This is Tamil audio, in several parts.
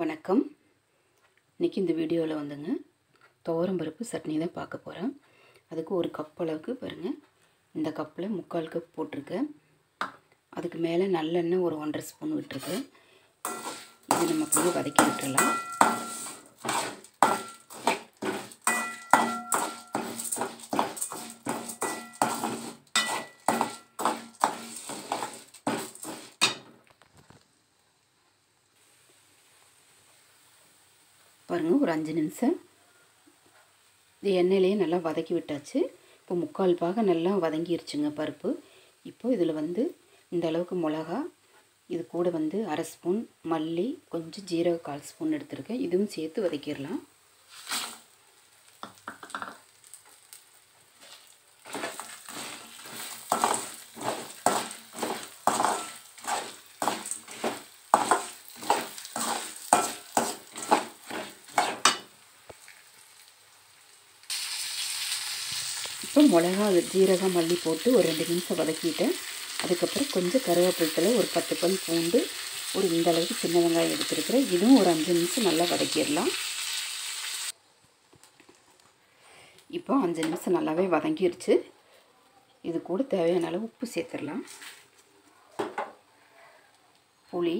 வணக்கம் இன்றைக்கி இந்த வீடியோவில் வந்துங்க துவரம் பருப்பு சட்னி தான் பார்க்க போகிறேன் அதுக்கு ஒரு கப் அளவுக்கு பாருங்கள் இந்த கப்பில் முக்கால் கப் போட்டிருக்கேன் அதுக்கு மேலே நல்லெண்ணெய் ஒரு ஒன்றரை ஸ்பூன் விட்டுருக்கேன் இது நம்ம அப்படியே வதக்கி விட்டுறலாம் பாருங்கள் ஒரு அஞ்சு நிமிஷம் இது எண்ணெயிலேயே நல்லா வதக்கி விட்டாச்சு இப்போ முக்கால் பாக நல்லா வதங்கிருச்சுங்க பருப்பு இப்போ இதில் வந்து இந்த அளவுக்கு மிளகா இது கூட வந்து அரை ஸ்பூன் மல்லி கொஞ்சம் ஜீரக கால் ஸ்பூன் எடுத்திருக்கேன் இதுவும் சேர்த்து வதக்கிடலாம் இப்போ மிளகா ஜீரகம் மல்லி போட்டு ஒரு ரெண்டு நிமிஷம் வதக்கிட்டேன் அதுக்கப்புறம் கொஞ்சம் கருவேப்பிலத்தில் ஒரு பத்து பல் பூண்டு ஒரு இந்த அளவுக்கு சின்ன வெங்காயம் எடுத்துருக்கிறேன் இதுவும் ஒரு அஞ்சு நிமிஷம் நல்லா வதக்கிடலாம் இப்போ அஞ்சு நிமிஷம் நல்லாவே வதங்கிருச்சு இது கூட தேவையான அளவு உப்பு சேர்த்துடலாம் புளி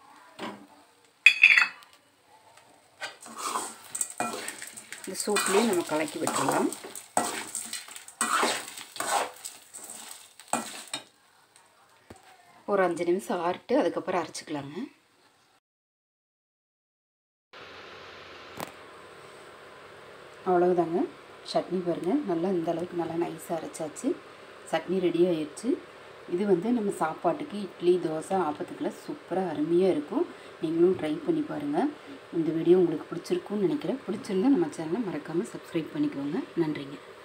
இந்த சூட்லேயே நம்ம கலக்கி விட்டுடலாம் ஒரு அஞ்சு நிமிஷம் ஆறிட்டு அதுக்கப்புறம் அரைச்சிக்கலாங்க அவ்வளவுதாங்க சட்னி பாருங்கள் நல்லா இந்த அளவுக்கு நல்லா நைஸாக அரைச்சாச்சு சட்னி ரெடி ஆயிடுச்சு இது வந்து நம்ம சாப்பாட்டுக்கு இட்லி தோசை ஆப்பத்துக்கெல்லாம் சூப்பராக அருமையாக இருக்கும் நீங்களும் ட்ரை பண்ணி பாருங்கள் இந்த வீடியோ உங்களுக்கு பிடிச்சிருக்குன்னு நினைக்கிறேன் பிடிச்சிருந்தா நம்ம சேனலை மறக்காமல் சப்ஸ்கிரைப் பண்ணிக்கோங்க நன்றிங்க